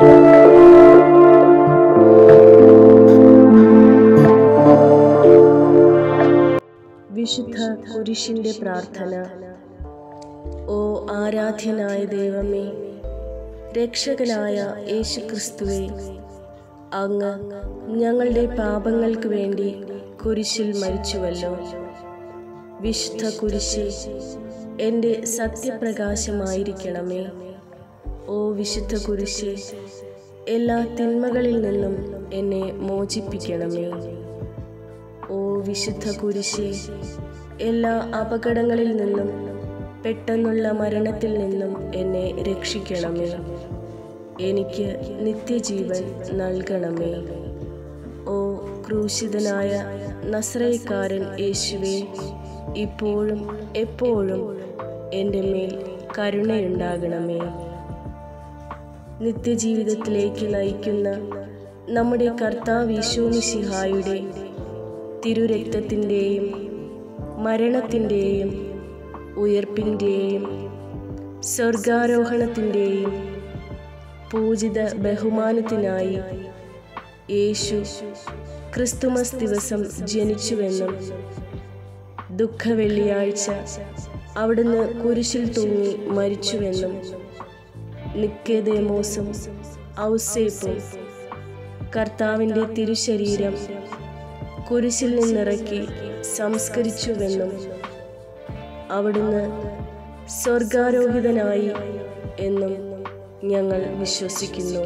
വിശുദ്ധ കുരിശിന്റെ പ്രാർത്ഥന ഓ ആരാധ്യനായ ദൈവമേ രക്ഷകനായ യേശുക്രിസ്തുവേ അങ്ങ് ഞങ്ങളുടെ പാപങ്ങൾക്ക് വേണ്ടി കുരിശിൽ മരിച്ചുവല്ലോ വിശുദ്ധ കുരിശ് എൻ്റെ സത്യപ്രകാശമായിരിക്കണമേ ഓ വിശുദ്ധ കുരിശ് എല്ലാ തിന്മകളിൽ നിന്നും എന്നെ മോചിപ്പിക്കണമേ ഓ വിശുദ്ധ കുരിശെ എല്ലാ അപകടങ്ങളിൽ നിന്നും പെട്ടെന്നുള്ള മരണത്തിൽ നിന്നും എന്നെ രക്ഷിക്കണമേ എനിക്ക് നിത്യജീവൻ നൽകണമേ ഓ ക്രൂശിതനായ നസ്രയക്കാരൻ യേശുവേ ഇപ്പോഴും എപ്പോഴും എൻ്റെ മേൽ കരുണയുണ്ടാകണമേ നിത്യജീവിതത്തിലേക്ക് നയിക്കുന്ന നമ്മുടെ കർത്താവ് ഈശോമിശിഹായുടെ തിരുരക്തത്തിൻ്റെയും മരണത്തിൻ്റെയും ഉയർപ്പിൻ്റെയും സ്വർഗാരോഹണത്തിൻ്റെയും പൂജിത ബഹുമാനത്തിനായി യേശു ക്രിസ്തുമസ് ദിവസം ജനിച്ചുവെന്നും ദുഃഖവെള്ളിയാഴ്ച അവിടുന്ന് കുരിശിൽ തൂങ്ങി മരിച്ചുവെന്നും നിക്കേദേമോസും ഔസേപ്പും കർത്താവിൻ്റെ തിരുശരീരം കുരിശിൽ നിന്നിറക്കി സംസ്കരിച്ചുവെന്നും അവിടുന്ന് സ്വർഗാരോഹിതനായി എന്നും ഞങ്ങൾ വിശ്വസിക്കുന്നു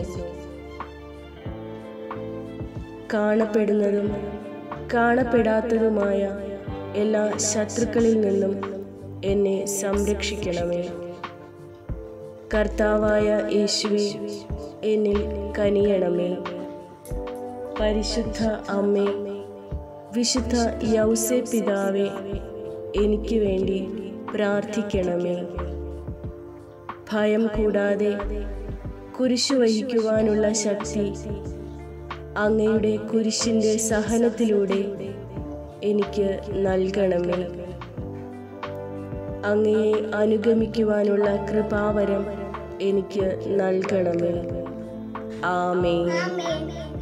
കാണപ്പെടുന്നതും കാണപ്പെടാത്തതുമായ എല്ലാ ശത്രുക്കളിൽ നിന്നും എന്നെ സംരക്ഷിക്കണമേ കർത്താവായ യേശുവെ എന്നിൽ കനിയണമേ പരിശുദ്ധ അമ്മേ വിശുദ്ധ യൗസെ പിതാവെ എനിക്ക് വേണ്ടി പ്രാർത്ഥിക്കണമേ ഭയം കൂടാതെ കുരിശു വഹിക്കുവാനുള്ള ശക്തി അങ്ങയുടെ കുരിശിൻ്റെ സഹനത്തിലൂടെ എനിക്ക് നൽകണമേ അങ്ങയെ അനുഗമിക്കുവാനുള്ള കൃപാവരം എനിക്ക് നൽകണമേ ആമേ Amen.